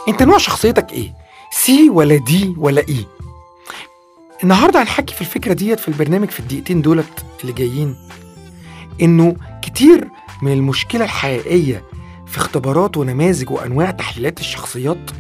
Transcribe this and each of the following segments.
انت نوع شخصيتك ايه سي ولا دي ولا اي النهارده هنحكي في الفكره ديت في البرنامج في الدقيقتين دولت اللي جايين انه كتير من المشكله الحقيقيه في اختبارات ونماذج وانواع تحليلات الشخصيات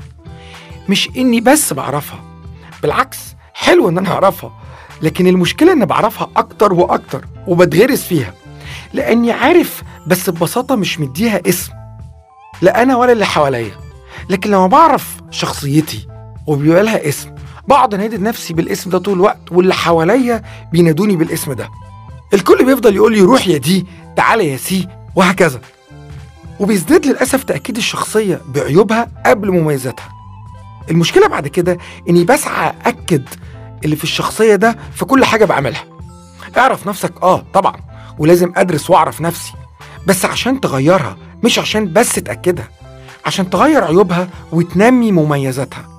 مش اني بس بعرفها بالعكس حلو ان انا اعرفها لكن المشكله اني بعرفها اكتر واكتر وبتغرس فيها لاني عارف بس ببساطه مش مديها اسم لا انا ولا اللي حواليا لكن لما بعرف شخصيتي وبيبقى لها اسم بقعد انادي نفسي بالاسم ده طول الوقت واللي حواليا بينادوني بالاسم ده الكل بيفضل يقول لي روح يا دي تعالى يا سي وهكذا وبيزداد للاسف تاكيد الشخصيه بعيوبها قبل مميزاتها المشكله بعد كده اني بسعى اكد اللي في الشخصيه ده في كل حاجه بعملها اعرف نفسك اه طبعا ولازم ادرس واعرف نفسي بس عشان تغيرها مش عشان بس تاكدها عشان تغير عيوبها وتنمي مميزاتها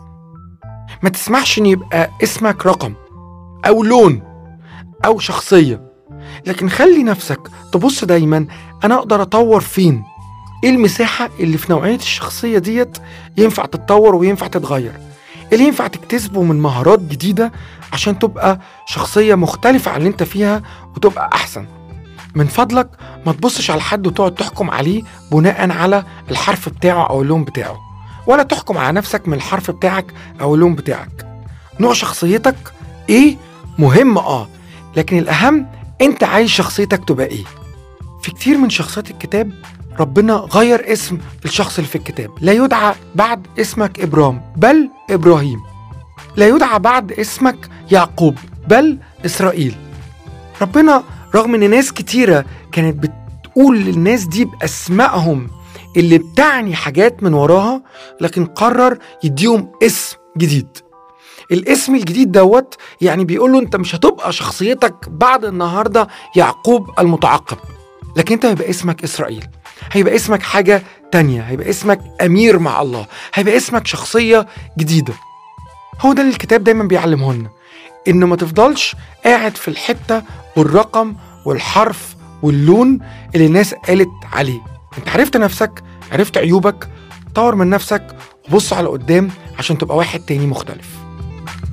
ما تسمحش ان يبقى اسمك رقم او لون او شخصيه لكن خلي نفسك تبص دايما انا اقدر اطور فين ايه المساحه اللي في نوعيه الشخصيه ديت ينفع تتطور وينفع تتغير اللي ينفع تكتسبه من مهارات جديده عشان تبقى شخصيه مختلفه عن اللي انت فيها وتبقى احسن من فضلك ما تبصش على حد وتقعد تحكم عليه بناء على الحرف بتاعه او اللون بتاعه ولا تحكم على نفسك من الحرف بتاعك او اللون بتاعك نوع شخصيتك ايه مهم اه لكن الاهم انت عايز شخصيتك تبقى ايه في كتير من شخصيات الكتاب ربنا غير اسم الشخص اللي في الكتاب لا يدعى بعد اسمك ابرام بل ابراهيم لا يدعى بعد اسمك يعقوب بل اسرائيل ربنا رغم ان ناس كتيره كانت بتقول للناس دي باسمائهم اللي بتعني حاجات من وراها لكن قرر يديهم اسم جديد الاسم الجديد دوت يعني بيقول له انت مش هتبقى شخصيتك بعد النهارده يعقوب المتعقب لكن انت هيبقى اسمك اسرائيل هيبقى اسمك حاجه تانية هيبقى اسمك امير مع الله هيبقى اسمك شخصيه جديده هو ده اللي الكتاب دايما بيعلمه لنا ان ما تفضلش قاعد في الحته والرقم والحرف واللون اللي الناس قالت عليه انت عرفت نفسك عرفت عيوبك طور من نفسك وبص على قدام عشان تبقى واحد تاني مختلف